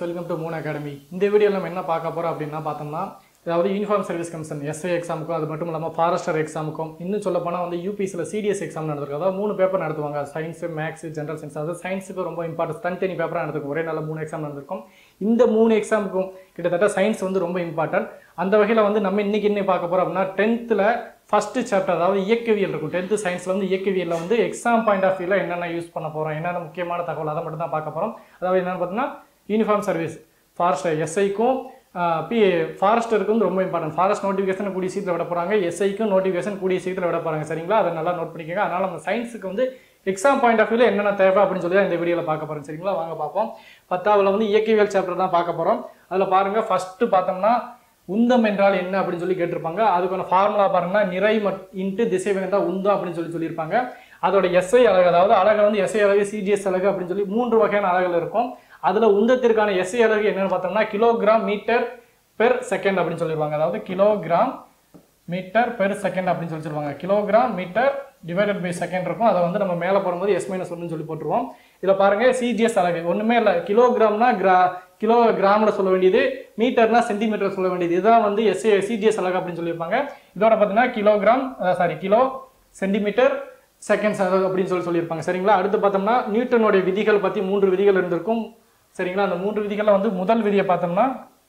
welcome to Moon academy இந்த வீடியோவில் நம்ம என்ன பார்க்க போகிறோம் அப்படின்னா பார்த்தோம்னா அதாவது யூனிஃபார்ம் சர்வீஸ் கமிஷன் எஸ்ஐ எக்ஸாமுக்கும் அது மட்டும் இல்லாமல் ஃபாரஸ்டர் எக்ஸாமுக்கும் இன்னும் சொல்ல போனால் வந்து யூபிஎஸ்சியில் சிடிஎஸ் எக்ஸாம் நடந்திருக்கு அதாவது மூணு பேப்பர் நடத்துவாங்க சயின்ஸு மேக்ஸ் ஜென்ரல் சயின்ஸ் அதாவது சயின்ஸுக்கு ரொம்ப இம்பார்ட்டன்ஸ் தனித்தனி பேப்பராக நடந்திருக்கும் ஒரே நாளில் மூணு எக்ஸாம் நடந்திருக்கும் இந்த மூணு எக்ஸாமுக்கும் கிட்டத்தட்ட சயின்ஸ் வந்து ரொம்ப இம்பார்ட்டன்ட் அந்த வகையில் வந்து நம்ம இன்னைக்கு என்ன பார்க்க போகிறோம் அப்படின்னா டென்த்தில் ஃபஸ்ட்டு சாப்டர் அதாவது இயக்கவியல் இருக்கும் டென்த்து சயின்ஸில் வந்து இயக்கவியலில் வந்து எக்ஸாம் பாயிண்ட் ஆஃப் வியூவில் என்னென்ன யூஸ் பண்ண போகிறோம் என்னென்ன முக்கியமான தகவல் அதை மட்டும் தான் பார்க்க போகிறோம் அதாவது என்னென்னு பார்த்தீங்கன்னா யூனிஃபார்ம் சர்வீஸ் ஃபாரஸ்டர் எஸ்ஐக்கும் பி ஃபாரஸ்டருக்கும் வந்து ரொம்ப இம்பார்ட்டன்ட் ஃபாரஸ்ட் நோட்டிஃபிகேஷன் கூடிய சீக்கிரம் விட போகிறாங்க எஸ்ஐக்கும் நோட்டிஃபிகேஷன் கூடிய சீக்கிரம் விட போகிறாங்க சரிங்களா அதை நல்லா நோட் பண்ணிக்கோங்க அதனால் நம்ம சயின்ஸுக்கு வந்து எக்ஸாம் பாயிண்ட் ஆஃப் வியூவில் என்னென்ன தேவை அப்படின்னு சொல்லி தான் இந்த வீடியோவில் பார்க்க போகிறோம் சரிங்களா வாங்க பார்ப்போம் பத்தாவில் வந்து இயக்கவியல் சாப்டர் தான் பார்க்க போகிறோம் அதில் பாருங்கள் ஃபஸ்ட்டு பார்த்தோம்னா உந்தம் என்றால் என்ன அப்படின்னு சொல்லி கேட்டிருப்பாங்க அதுக்கான ஃபார்முலா பாருங்கன்னா நிறை மட் இன்ட்டு திசை தான் உந்தம் அப்படின்னு சொல்லி சொல்லியிருப்பாங்க அதோட எஸ்ஐ அலகு அதாவது அலகு வந்து எஸ்ஐ அலகு சிஜிஎஸ் அலகு அப்படின்னு சொல்லி மூன்று வகையான அலகுகள் இருக்கும் அதுல உந்தத்திற்கான எஸ்ஐ அலகு என்னன்னு பார்த்தோம்னா கிலோகிராம் மீட்டர் பெர் செகண்ட் அப்படின்னு சொல்லிடுவாங்க அதாவது கிலோகிராம் மீட்டர் பெர் செகண்ட் அப்படின்னு சொல்லி சொல்லுவாங்க kilogram metre divided by second இருக்கும் அதை வந்து நம்ம மேலே போடும்போது எஸ் மைனஸ் ஒன்னு சொல்லி போட்டுருவோம் இதில் பாருங்க சிஜிஎஸ் அலகு ஒன்றுமே இல்லை கிலோகிராம்னா கிரா கிலோ கிராமில் சொல்ல வேண்டியது மீட்டர்னா சென்டிமீட்டர் சொல்ல வேண்டியது இதுதான் வந்து எஸ்ஏ சிஜிஎஸ் அலகு அப்படின்னு சொல்லியிருப்பாங்க இதோட பார்த்தீங்கன்னா kilogram sorry kilo centimetre seconds அப்படின்னு சொல்லி சொல்லியிருப்பாங்க சரிங்களா அடுத்து பார்த்தோம்னா நியூட்டனுடைய விதிகள் பற்றி மூன்று விதிகள் இருந்திருக்கும் சரிங்களா அந்த மூன்று விதிகளில் வந்து முதல் விதியை பார்த்தோம்னா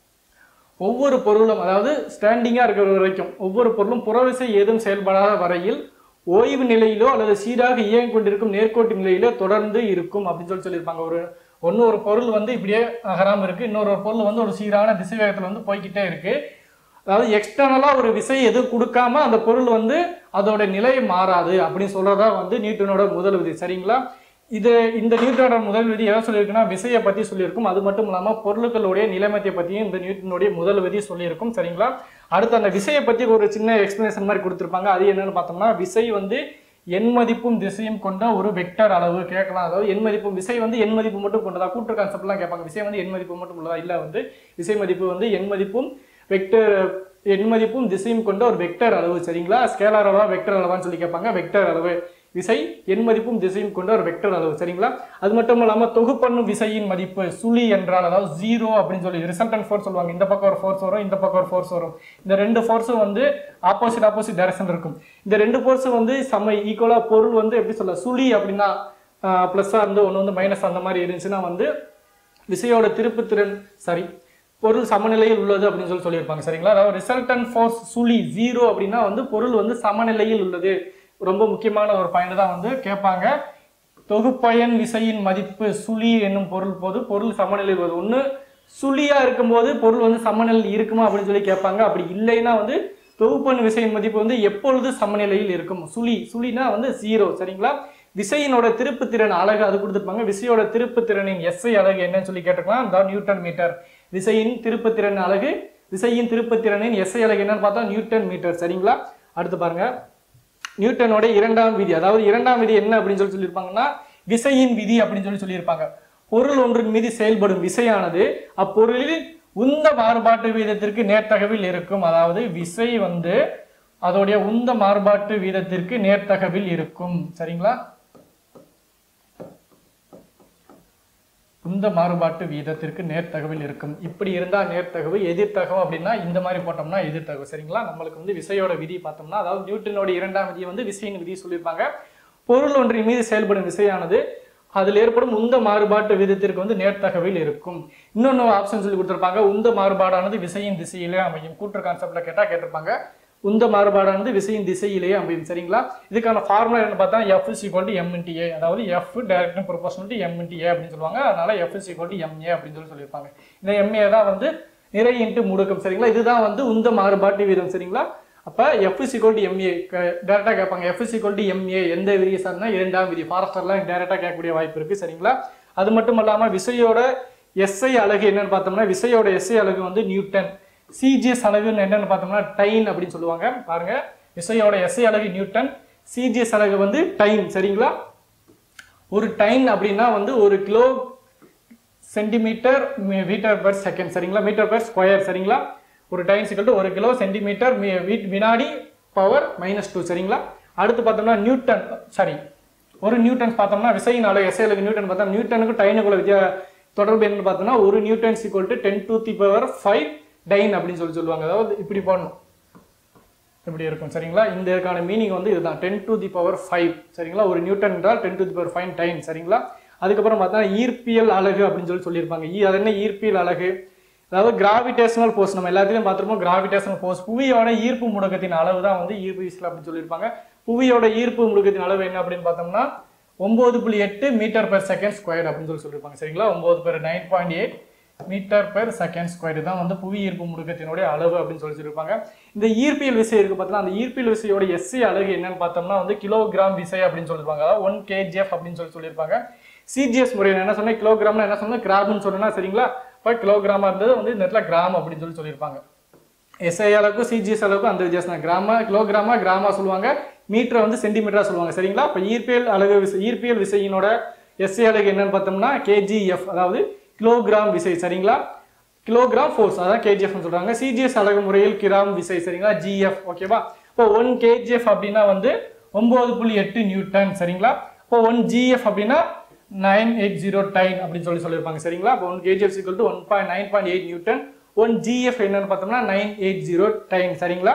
ஒவ்வொரு பொருளும் அதாவது ஸ்டாண்டிங்காக இருக்கிற வரைக்கும் ஒவ்வொரு பொருளும் புறவிசை ஏதும் செயல்படாத வரையில் ஓய்வு நிலையிலோ அல்லது சீராக இயங்கிக் கொண்டிருக்கும் நேர்கோட்டு நிலையிலோ தொடர்ந்து இருக்கும் அப்படின்னு சொல்லி சொல்லியிருப்பாங்க ஒரு ஒன்று ஒரு பொருள் வந்து இப்படியே நகராமல் இருக்கு இன்னொரு ஒரு பொருள் வந்து ஒரு சீரான திசை வேகத்தில் வந்து போய்கிட்டே இருக்கு அதாவது எக்ஸ்டர்னலாக ஒரு விசை எதுவும் கொடுக்காம அந்த பொருள் வந்து அதோட நிலை மாறாது அப்படின்னு சொல்றதா வந்து நியூட்டனோட முதல் விதி சரிங்களா இது இந்த நியூட்டனோட முதல் விதி எதை சொல்லியிருக்குன்னா விசையை பற்றி சொல்லியிருக்கும் அது மட்டும் இல்லாமல் பொருட்களுடைய நிலைமத்தை பற்றியும் இந்த நியூட்டனுடைய முதல் விதி சொல்லியிருக்கும் சரிங்களா அடுத்து அந்த விசையை பற்றி ஒரு சின்ன எக்ஸ்பிளனேஷன் மாதிரி கொடுத்துருப்பாங்க அது என்னன்னு பார்த்தோம்னா விசை வந்து எண் மதிப்பும் திசையும் கொண்ட ஒரு வெக்டர் அளவு கேட்கலாம் அதாவது எண் மதிப்பும் விசை வந்து எண் மதிப்பு மட்டும் கொண்டதா கூட்டு கான்செப்ட்லாம் கேட்பாங்க விசை வந்து எண் மதிப்பு மட்டும் உள்ளதா இல்லை வந்து விசை மதிப்பு வந்து எண் மதிப்பும் வெக்டர் எண் மதிப்பும் திசையும் கொண்ட ஒரு வெக்டர் அளவு சரிங்களா ஸ்கேலார் அளவா வெக்டர் அளவான்னு சொல்லி கேட்பாங்க வெக்டர் அளவு விசை எண் மதிப்பும் திசையும் கொண்ட ஒரு வெக்டர் அளவு சரிங்களா அது மட்டும் இல்லாமல் தொகுப்பண்ணும் விசையின் மதிப்பு சுழி என்றால் அதாவது ஜீரோ அப்படின்னு சொல்லி ரிசல்டன் ஃபோர்ஸ் சொல்லுவாங்க இந்த பக்கம் ஒரு ஃபோர்ஸ் வரும் இந்த பக்கம் ஒரு ஃபோர்ஸ் வரும் இந்த ரெண்டு ஃபோர்ஸும் வந்து ஆப்போசிட் ஆப்போசிட் டைரக்ஷன் இருக்கும் இந்த ரெண்டு ஃபோர்ஸும் வந்து சம ஈக்குவலாக பொருள் வந்து எப்படி சொல்ல சுழி அப்படின்னா ப்ளஸ்ஸாக இருந்து ஒன்று வந்து மைனஸ் அந்த மாதிரி இருந்துச்சுன்னா வந்து விசையோட திருப்புத்திறன் சரி பொருள் சமநிலையில் உள்ளது அப்படின்னு சொல்லி சொல்லியிருப்பாங்க சரிங்களா அதாவது ரிசல்டன் ஃபோர்ஸ் சுழி ஜீரோ அப்படின்னா வந்து பொருள் வந்து சமநிலையில் உள்ளது ரொம்ப முக்கியமான ஒரு பாயிண்ட் தான் வந்து கேட்பாங்க தொகுப்பயன் விசையின் மதிப்பு சுழி என்னும் பொருள் போது பொருள் சமநிலையில் உள்ளது ஒன்று சுழியா இருக்கும்போது பொருள் வந்து சமநிலையில் இருக்குமா அப்படின்னு சொல்லி கேட்பாங்க அப்படி இல்லைன்னா வந்து தொகுப்பன் விசையின் மதிப்பு வந்து எப்பொழுது சமநிலையில் இருக்கும் சுழி சுழினா வந்து ஜீரோ சரிங்களா விசையினோட திருப்புத்திறன் அழகு அது கொடுத்துருப்பாங்க விசையோட திருப்புத்திறனின் எஸ்ஐ அழகு என்னன்னு சொல்லி கேட்டுக்கலாம் தான் நியூட்டன் மீட்டர் விசையின் திருப்புத்திறன் அழகு விசையின் திருப்புத்திறனின் எஸ்ஐ அழகு என்னன்னு பார்த்தா நியூட்டன் மீட்டர் சரிங்களா அடுத்து பாருங்க நியூட்டனோட இரண்டாம் விதி அதாவது இரண்டாம் விதி என்ன அப்படின்னு சொல்லி சொல்லியிருப்பாங்கன்னா விசையின் விதி அப்படின்னு சொல்லி சொல்லியிருப்பாங்க பொருள் ஒன்றின் மீது செயல்படும் விசையானது அப்பொருளில் உந்த மாறுபாட்டு வீதத்திற்கு நேர்த்தகவில் இருக்கும் அதாவது விசை வந்து அதோடைய உந்த மாறுபாட்டு வீதத்திற்கு நேர்த்தகவில் இருக்கும் சரிங்களா உந்த மாறுபாட்டு வீதத்திற்கு நேர்த்தகவில் இருக்கும் இப்படி இருந்தால் நேர்த்தகவு எதிர்த்தகவு அப்படின்னா இந்த மாதிரி போட்டோம்னா எதிர்த்தகவு சரிங்களா நம்மளுக்கு வந்து விசையோட விதி பார்த்தோம்னா அதாவது நியூட்டனோட இரண்டாம் விதி வந்து விசையின் விதி சொல்லியிருப்பாங்க பொருள் ஒன்றின் மீது செயல்படும் விசையானது அதில் ஏற்படும் உந்த மாறுபாட்டு விதத்திற்கு வந்து நேர்த்தகவில் இருக்கும் இன்னொன்று ஆப்ஷன் சொல்லி கொடுத்துருப்பாங்க உந்த மாறுபாடானது விசையின் திசையிலே அமையும் கூற்று கான்செப்ட்ல கேட்டால் கேட்டிருப்பாங்க உந்த மாறுபாடானது விசையின் திசையிலேயே அமையும் சரிங்களா இதுக்கான ஃபார்முலா என்ன பார்த்தா F is equal to m into a அதாவது F direct proportional to m into a அப்படின்னு சொல்லுவாங்க அதனால F is equal to m a அப்படின்னு சொல்லி சொல்லியிருப்பாங்க இந்த எம்ஏ தான் வந்து நிறை இன்ட்டு முடுக்கம் சரிங்களா இதுதான் வந்து உந்த மாறுபாட்டு வீதம் சரிங்களா அப்போ F is equal to m a டேரெக்டாக கேட்பாங்க F is equal to m a எந்த விதியை சார்னா இரண்டாம் விதி ஃபாரஸ்டர்லாம் டேரெக்டாக கேட்கக்கூடிய வாய்ப்பு இருக்குது சரிங்களா அது மட்டும் இல்லாமல் விசையோட எஸ்ஐ அலகு என்னன்னு பார்த்தோம்னா விசையோட எஸ்ஐ அலகு வந்து நியூட்டன் சிஜிஎஸ் அலகுன்னு என்னன்னு பார்த்தோம்னா டைன் அப்படின்னு சொல்லுவாங்க பாருங்க விசையோட எஸ்ஐ அலகு நியூட்டன் சிஜிஎஸ் அலகு வந்து டைன் சரிங்களா ஒரு டைன் அப்படின்னா வந்து ஒரு kilo centimetre metre per second சரிங்களா மீட்டர் பெர் ஸ்கொயர் சரிங்களா ஒரு டைன் சிக்கல் டு ஒரு கிலோ சென்டிமீட்டர் வினாடி பவர் மைனஸ் டூ சரிங்களா அடுத்து பார்த்தோம்னா நியூட்டன் சாரி ஒரு நியூட்டன் பார்த்தோம்னா விசையின் அலகு எஸ்ஐ அலகு நியூட்டன் பார்த்தா நியூட்டனுக்கு டைனுக்குள்ள வித்தியா தொடர்பு என்னன்னு பார்த்தோம்னா ஒரு newtons equal to ten to the power five dyne அப்படின்னு சொல்லி சொல்லுவாங்க அதாவது இப்படி பண்ணணும் இப்படி இருக்கும் சரிங்களா இந்த இதுக்கான மீனிங் வந்து இதுதான் ten to the power five சரிங்களா ஒரு நியூட்டன் என்றால் ten to the power five dyne சரிங்களா அதுக்கப்புறம் பார்த்தா ஈர்ப்பியல் அலகு அப்படின்னு சொல்லி சொல்லியிருப்பாங்க ஈ அது என்ன ஈர்ப்பியல் அலகு அதாவது கிராவிடேஷனல் ஃபோர்ஸ் நம்ம எல்லாத்துலையும் பார்த்துருப்போம் கிராவிடேஷனல் ஃபோர்ஸ் புவியோட ஈர்ப்பு முடுக்கத்தின் அளவு தான் வந்து ஈர்ப்பு விசைகள் அப்படின்னு சொல்லியிருப்பாங்க புவியோட ஈர்ப்பு முடுக்கத்தின் அளவு என்ன அப்படின்னு பார்த்தோம்னா ஒன்பது புள்ளி எட்டு மீட்டர் பெர் செகண்ட் ஸ்கொயர் அப்படின்னு சொல்லி சொல்லியிருப்பாங்க சரிங்களா ஒன்பது per nine point eight metre per second square தான் வந்து புவி ஈர்ப்பு முடுக்கத்தினுடைய அளவு அப்படின்னு சொல்லி சொல்லியிருப்பாங்க இந்த ஈர்ப்பியல் விசை இருக்கு பார்த்தீங்கன்னா அந்த ஈர்ப்பியல் விசையோட எஸ்சி அலகு என்னன்னு பார்த்தோம்னா வந்து கிலோகிராம் விசை அப்படின்னு சொல்லியிருப்பாங்க அதாவது ஒன் கேஜிஎஃப் அப்படின்னு சொல்லி சொல்லியிருப்பாங்க சிஜிஎஸ் முறையில் என்ன சொன்னேன் கிலோகிராம்னா என்ன சொன்னேன் கிராம்னு சொன்னா சரிங்களா இப்போ கிலோகிராமா இருந்தது வந்து இந்த இடத்துல கிராம் அப்படின்னு சொல்லி சொல்லியிருப்பாங்க எஸ்ஐ அளவுக்கும் சிஜிஎஸ் அளவுக்கும் அந்த வித்தியாசம் தான் கிராம கிலோகிராமா கிராமா சொல்லுவாங்க மீட்டரை வந்து சென்டிமீட்டரா சொல்லுவாங்க சரிங்களா இப்போ ஈர்ப்பியல் அலகு விசை ஈர்ப்பியல் விசையினோட எஸ்ஐ அலகு என்னன்னு பார்த்தோம்னா கேஜிஎஃப் அதாவது கிலோகிராம் விசை சரிங்களா கிலோகிராம் ஃபோர்ஸ் அதான் கேஜிஎஃப்னு சொல்றாங்க சிஜிஎஸ் அலகு முறையில் கிராம் விசை சரிங்களா ஜிஎஃப் ஓகேவா இப்போ ஒன் கேஜிஎஃப் அப்படின்னா வந்து ஒன்பது புள்ளி எட்டு நியூட்டன் சரிங்களா இப்போ ஒன் ஜிஎஃப் அப்படின்னா நைன் எயிட் ஜீரோ டைன் அப்படின்னு சொல்லி சொல்லியிருப்பாங்க சரிங்களா இப்போ ஒன் கேஜிஎஃப் சிக்கல் to one point nine point eight Newton one GF என்னன்னு பார்த்தோம்னா நைன் எயிட் ஜீரோ டைன் சரிங்களா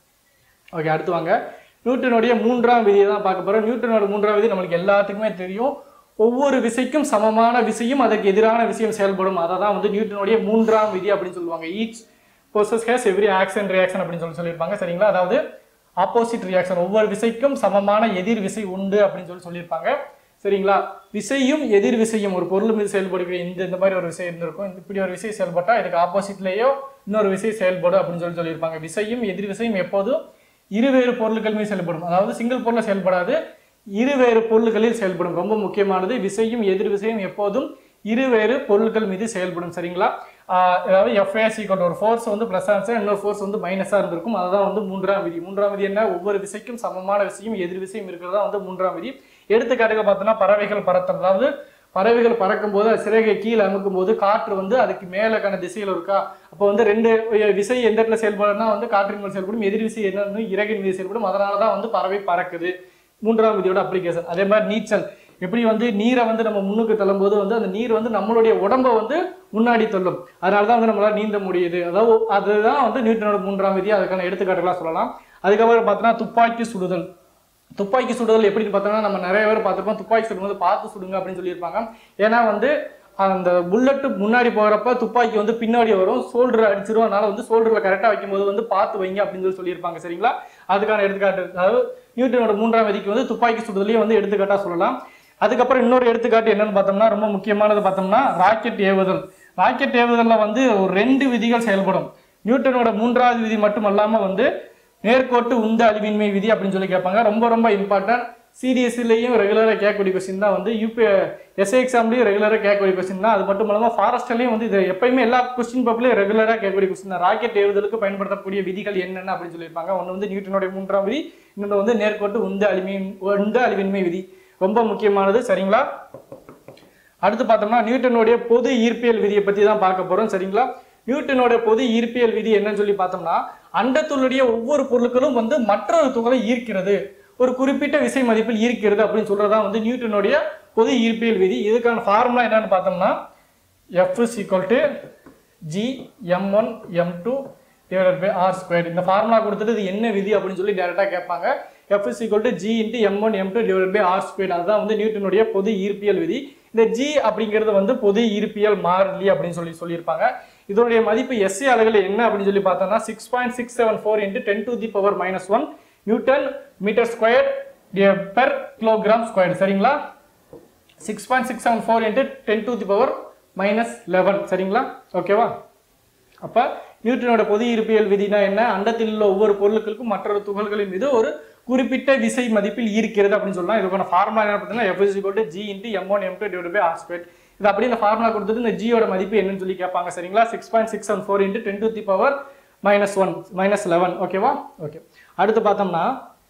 ஓகே அடுத்து வாங்க நியூட்டனுடைய மூன்றாம் விதியை தான் பார்க்க போறோம் நியூட்டனோட மூன்றாம் விதி நம்மளுக்கு எல்லாத்துக்குமே தெரியும் ஒவ்வொரு விசைக்கும் சமமான விசையும் அதற்கு எதிரான விஷயம் செயல்படும் அதை தான் வந்து நியூட்டனுடைய மூன்றாம் விதி அப்படின்னு சொல்லுவாங்க each process has every action reaction அப்படின்னு சொல்லி சொல்லியிருப்பாங்க சரிங்களா அதாவது ஆப்போசிட் ரியாக்ஷன் ஒவ்வொரு விசைக்கும் சமமான எதிர் விசை உண்டு அப்படின்னு சொல்லி சொல்லியிருப்பாங்க சரிங்களா விசையும் எதிர் விசையும் ஒரு பொருள் மீது செயல்படுகிற இந்த இந்த மாதிரி ஒரு விசை இருந்திருக்கும் இந்த இப்படி ஒரு விசை செயல்பட்டா இதுக்கு ஆப்போசிட்லேயோ இன்னொரு விசை செயல்படும் அப்படின்னு சொல்லி சொல்லியிருப்பாங்க விசையும் எதிர் விசையும் எப்போதும் இருவேறு பொருட்கள் மீது செயல்படும் அதாவது சிங்கிள் பொருளில் செயல்படாது இருவேறு பொருள்களில் செயல்படும் ரொம்ப முக்கியமானது விசையும் எதிர் விசையும் எப்போதும் இருவேறு பொருட்கள் மீது செயல்படும் சரிங்களா ஆஹ் அதாவது எஃப்ஏஎஸ் ஈக்குவல் ஒரு ஃபோர்ஸ் வந்து ப்ளஸ் ஆன்சர் இன்னொரு ஃபோர்ஸ் வந்து மைனஸாக இருந்திருக்கும் அதுதான் வந்து மூன்றாம் விதி மூன்றாம் விதி என்ன ஒவ்வொரு விசைக்கும் சமமான விசையும் எதிர் விசையும் இருக்கிறதா வந்து மூன்றாம் விதி எடுத்துக்காட்டுக்கு பார்த்தோன்னா பறவைகள் பறத்தல் அதாவது பறவைகள் பறக்கும் போது அது சிறகை கீழே அமுக்கும் போது காற்று வந்து அதுக்கு மேலக்கான திசையில் இருக்கா அப்போ வந்து ரெண்டு விசை எந்த இடத்துல செயல்படும்னா வந்து காற்றின் மீது செயல்படும் எதிர் விசை என்னன்னு இறகின் மீது செயல்படும் அதனால தான் வந்து பறவை பறக்குது மூன்றாம் விதியோட அப்ளிகேஷன் அதே மாதிரி நீச்சல் எப்படி வந்து நீரை வந்து நம்ம முன்னுக்கு தள்ளும்போது வந்து அந்த நீர் வந்து நம்மளுடைய உடம்ப வந்து முன்னாடி தள்ளும் அதனால தான் வந்து நம்மளால நீந்த முடியுது அதாவது அதுதான் வந்து நியூட்டனோட மூன்றாம் விதி அதுக்கான எடுத்துக்காட்டுகளா சொல்லலாம் அதுக்கப்புறம் பார்த்தோன்னா துப்பாக்கி சுடுதல் துப்பாக்கி சுடுதல் எப்படின்னு பார்த்தோம்னா நம்ம நிறைய பேர் பார்த்துருப்போம் துப்பாக்கி சுடும்போது பார்த்து சுடுங்க அப்படின்னு சொல்லியிருப்பாங்க ஏன்னா வந்து அந்த புல்லட்டு முன்னாடி போகிறப்ப துப்பாக்கி வந்து பின்னாடி வரும் சோல்டர் அடிச்சிரும் அதனால வந்து சோல்டரில் கரெக்டாக வைக்கும்போது வந்து பார்த்து வைங்க அப்படின்னு சொல்லி சொல்லியிருப்பாங்க சரிங்களா அதுக்கான எடுத்துக்காட்டு அதாவது நியூட்டனோட மூன்றாம் விதிக்கு வந்து துப்பாக்கி சுடுதலையும் வந்து எடுத்துக்காட்டாக சொல்லலாம் அதுக்கப்புறம் இன்னொரு எடுத்துக்காட்டு என்னன்னு பார்த்தோம்னா ரொம்ப முக்கியமானது பார்த்தோம்னா ராக்கெட் ஏவுதல் ராக்கெட் ஏவுதலில் வந்து ஒரு ரெண்டு விதிகள் செயல்படும் நியூட்டனோட மூன்றாவது விதி மட்டும் அல்லாமல் வந்து நேர்கோட்டு உந்த அழிவின்மை விதி அப்படின்னு சொல்லி கேட்பாங்க ரொம்ப ரொம்ப இம்பார்ட்டன்ட் சிடிஎஸ்சிலையும் ரெகுலராக கேட்கக்கூடிய கொஸ்டின் தான் வந்து யூபி எஸ்ஐ எக்ஸாம்லையும் ரெகுலராக கேட்கக்கூடிய கொஸ்டின் தான் அது மட்டும் இல்லாமல் ஃபாரஸ்ட்லையும் வந்து இது எப்பயுமே எல்லா கொஸ்டின் பேப்பர்லையும் ரெகுலராக கேட்கக்கூடிய கொஸ்டின் தான் ராக்கெட் ஏவுதலுக்கு பயன்படுத்தக்கூடிய விதிகள் என்னென்ன அப்படின்னு சொல்லியிருப்பாங்க ஒன்று வந்து நியூட்டனுடைய மூன்றாம் விதி இன்னொன்று வந்து நேர்கோட்டு உந்த அழிவின் உந்த அழிவின்மை விதி ரொம்ப முக்கியமானது சரிங்களா அடுத்து பார்த்தோம்னா நியூட்டனுடைய பொது ஈர்ப்பியல் விதியை பற்றி தான் பார்க்க போகிறோம் சரிங்களா நியூட்டனோட பொது ஈர்ப்பியல் விதி என்னன்னு சொல்லி பார்த்தோம்னா அண்டத்துள்ளுடைய ஒவ்வொரு பொருட்களும் வந்து மற்றொரு துகளை ஈர்க்கிறது ஒரு குறிப்பிட்ட விசை மதிப்பில் ஈர்க்கிறது அப்படின்னு சொல்றதா வந்து நியூட்டனுடைய பொது ஈர்ப்பியல் விதி இதுக்கான ஃபார்முலா என்னன்னு பார்த்தோம்னா F is equal to G M one M two divided by R square இந்த ஃபார்முலா கொடுத்துட்டு இது என்ன விதி அப்படின்னு சொல்லி டேரெக்டாக கேட்பாங்க F is equal to G into M one M two divide by R square அதுதான் வந்து நியூட்டனுடைய பொது ஈர்ப்பியல் விதி இந்த ஜி அப்படிங்கிறது வந்து பொது ஈர்ப்பியல் மாறிலி அப்படின்னு சொல்லி சொல்லியிருப்பாங்க இதனுடைய மதிப்பு எஸ்சி அலகுல என்ன அப்படின்னு சொல்லி பார்த்தோம்னா six point six seven four into ten to the power minus one Newton metre square per kilogram square சரிங்களா six point six seven four into ten to the power minus eleven சரிங்களா ஓகேவா அப்போ நியூட்டனோட பொது இருப்பியல் விதினா என்ன அண்டத்தில் உள்ள ஒவ்வொரு பொருட்களுக்கும் மற்றொரு துகள்களின் மீது ஒரு குறிப்பிட்ட விசை மதிப்பில் ஈர்க்கிறது அப்படின்னு சொல்லலாம் இதுக்கான ஃபார்முலா என்ன பார்த்தீங்கன்னா F is equal to G into M one M two divide by R square இது அப்படி இந்த ஃபார்முலா கொடுத்துட்டு இந்த ஜியோட மதிப்பு என்னன்னு சொல்லி கேட்பாங்க சரிங்களா six point six seven four into ten to the power minus one minus eleven ஓகேவா ஓகே அடுத்து பார்த்தோம்னா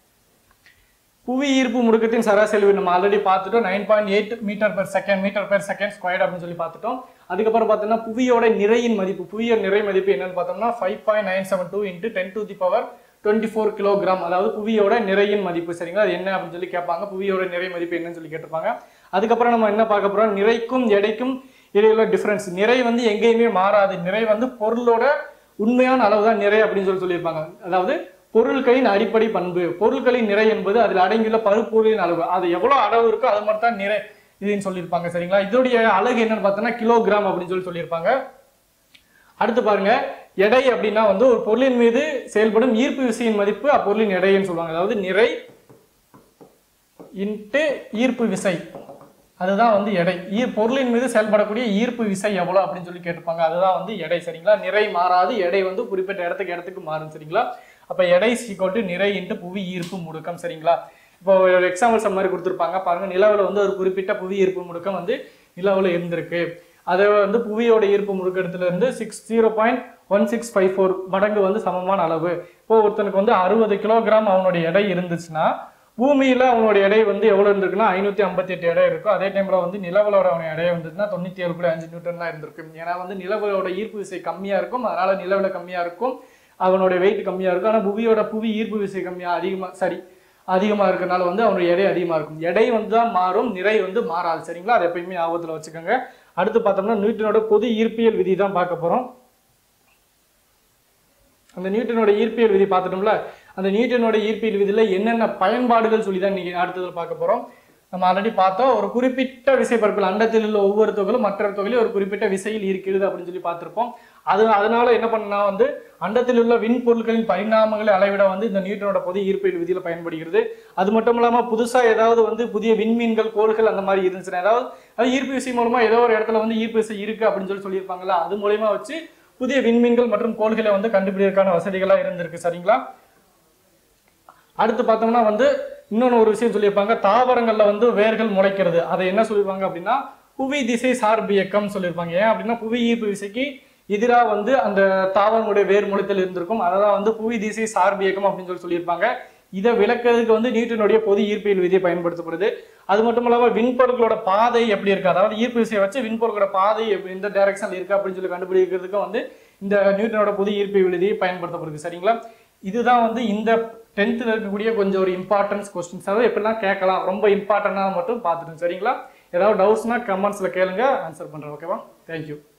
புவி ஈர்ப்பு முடுக்கத்தின் சராசரி நம்ம ஆல்ரெடி பார்த்துட்டோம் nine point eight metre per second metre per second square அப்படின்னு சொல்லி பார்த்துட்டோம் அதுக்கப்புறம் பார்த்தோம்னா புவியோட நிறையின் மதிப்பு புவியோட நிறை மதிப்பு என்னன்னு பார்த்தோம்னா five point nine seven two into ten to the power twenty four kilogram அதாவது புவியோட நிறையின் மதிப்பு சரிங்களா அது என்ன அப்படின்னு சொல்லி கேட்பாங்க புவியோட நிறை மதிப்பு என்னன்னு சொல்லி கேட்டிருப்பாங்க அதுக்கப்புறம் நம்ம என்ன பார்க்க போறோம் நிறைக்கும் எடைக்கும் இடையில டிஃபரன்ஸ் நிறை வந்து எங்கேயுமே மாறாது நிறை வந்து பொருளோட உண்மையான அளவு தான் நிறை அப்படின்னு சொல்லி சொல்லியிருப்பாங்க அதாவது பொருட்களின் அடிப்படை பண்பு பொருட்களின் நிறை என்பது அதில் அடங்கியுள்ள பருப்பொருளின் அளவு அது எவ்வளவு அளவு இருக்கோ அது மட்டும் தான் நிறை இதுன்னு சொல்லியிருப்பாங்க சரிங்களா இதோடைய அழகு என்னன்னு பார்த்தோன்னா கிலோகிராம் அப்படின்னு சொல்லி சொல்லியிருப்பாங்க அடுத்து பாருங்க எடை அப்படின்னா வந்து ஒரு பொருளின் மீது செயல்படும் ஈர்ப்பு விசையின் மதிப்பு அப்பொருளின் எடைன்னு சொல்லுவாங்க அதாவது நிறை இன்ட்டு ஈர்ப்பு விசை அதுதான் வந்து எடை ஈர் பொருளின் மீது செயல்படக்கூடிய ஈர்ப்பு விசை எவ்வளோ அப்படின்னு சொல்லி கேட்டிருப்பாங்க அதுதான் வந்து எடை சரிங்களா நிறை மாறாது எடை வந்து குறிப்பிட்ட இடத்துக்கு இடத்துக்கு மாறும் சரிங்களா அப்போ எடை சீக்வல் டு நிறை இன்ட்டு புவி ஈர்ப்பு முடுக்கம் சரிங்களா இப்போ ஒரு எக்ஸாம்பிள் சம் மாதிரி கொடுத்துருப்பாங்க பாருங்க நிலவில் வந்து ஒரு குறிப்பிட்ட புவி ஈர்ப்பு முடுக்கம் வந்து நிலவில் இருந்திருக்கு அதை வந்து புவியோட ஈர்ப்பு முடுக்கத்துல இருந்து six zero point one six five four மடங்கு வந்து சமமான அளவு இப்போ ஒருத்தனுக்கு வந்து அறுபது கிலோகிராம் அவனுடைய எடை இருந்துச்சுன்னா பூமியில அவனோட எடை வந்து எவ்வளவு இருந்திருக்குன்னா ஐநூத்தி ஐம்பத்தி எட்டு எடை இருக்கும் அதே டைம்ல வந்து நிலவலோட அவன எடை வந்துச்சுன்னா தொண்ணூத்தி ஏழு புள்ளி அஞ்சு நியூட்டன் தான் இருந்திருக்கும் ஏன்னா வந்து நிலவலோட ஈர்ப்பு விசை கம்மியா இருக்கும் அதனால நிலவுல கம்மியா இருக்கும் அவனோட வெயிட் கம்மியா இருக்கும் ஆனா புவியோட புவி ஈர்ப்பு விசை கம்மியா அதிகமா சரி அதிகமா இருக்கறனால வந்து அவனுடைய எடை அதிகமா இருக்கும் எடை வந்து தான் மாறும் நிறை வந்து மாறாது சரிங்களா அதை எப்பயுமே ஆபத்துல வச்சுக்கோங்க அடுத்து பார்த்தோம்னா நியூட்டனோட பொது ஈர்ப்பியல் விதி தான் பார்க்க போறோம் அந்த நியூட்டனோட ஈர்ப்பியல் விதி பார்த்துட்டோம்ல அந்த நியூட்டனோட ஈர்ப்பியல் விதியில என்னென்ன பயன்பாடுகள் சொல்லி தான் இன்னைக்கு அடுத்ததுல பார்க்க போறோம் நம்ம ஆல்ரெடி பார்த்தோம் ஒரு குறிப்பிட்ட விசைப்பரப்பில் அண்டத்தில் உள்ள ஒவ்வொரு தொகையிலும் மற்ற தொகையிலும் ஒரு குறிப்பிட்ட விசையில் இருக்கிறது அப்படின்னு சொல்லி பார்த்திருப்போம் அது அதனால என்ன பண்ணா வந்து அண்டத்தில் உள்ள விண்பொருட்களின் பரிணாமங்களை அளவிட வந்து இந்த நியூட்டனோட பொது ஈர்ப்பியல் விதியில பயன்படுகிறது அது மட்டும் இல்லாம புதுசா ஏதாவது வந்து புதிய விண்மீன்கள் கோள்கள் அந்த மாதிரி இருந்துச்சுன்னா ஏதாவது அது ஈர்ப்பு விசை மூலமா ஏதோ ஒரு இடத்துல வந்து ஈர்ப்பு விசை இருக்கு அப்படின்னு சொல்லி சொல்லியிருப்பாங்கல்ல அது மூலயமா வச்சு புதிய விண்மீன்கள் மற்றும் கோள்களை வந்து கண்டுபிடிக்கிறதுக்கான வசதிகளா இருந்திருக்கு சரிங்களா அடுத்து பார்த்தோம்னா வந்து இன்னொன்று ஒரு விஷயம் சொல்லியிருப்பாங்க தாவரங்கள்ல வந்து வேர்கள் முளைக்கிறது அதை என்ன சொல்லியிருப்பாங்க அப்படின்னா புவி திசை சார்பு இயக்கம் சொல்லியிருப்பாங்க ஏன் அப்படின்னா புவி ஈர்ப்பு விசைக்கு எதிராக வந்து அந்த தாவரங்களுடைய வேர் முளைத்தல் இருந்திருக்கும் அதை தான் வந்து புவி திசை சார்பு இயக்கம் அப்படின்னு சொல்லி சொல்லியிருப்பாங்க இதை விளக்குறதுக்கு வந்து நியூட்டனுடைய பொது ஈர்ப்பியல் விதி பயன்படுத்தப்படுது அது மட்டும் இல்லாமல் விண்பொருட்களோட பாதை எப்படி இருக்கு அதாவது ஈர்ப்பு விசையை வச்சு விண்பொருட்களோட பாதை எப்படி எந்த டைரக்ஷன்ல இருக்கு அப்படின்னு சொல்லி கண்டுபிடிக்கிறதுக்கு வந்து இந்த நியூட்டனோட பொது ஈர்ப்பு விதி பயன்படுத்தப்படுது சரிங்களா இதுதான் வந்து இந்த டென்த்தில் இருக்கக்கூடிய கொஞ்சம் ஒரு இம்பார்ட்டன்ஸ் கொஸ்டின்ஸ் அதாவது எப்படிலாம் கேட்கலாம் ரொம்ப இம்பார்ட்டண்டாக மட்டும் பார்த்துட்டு சரிங்களா ஏதாவது டவுட்ஸ்னா கமெண்ட்ஸில் கேளுங்க ஆன்சர் பண்ணுறேன் ஓகேவா தேங்க்யூ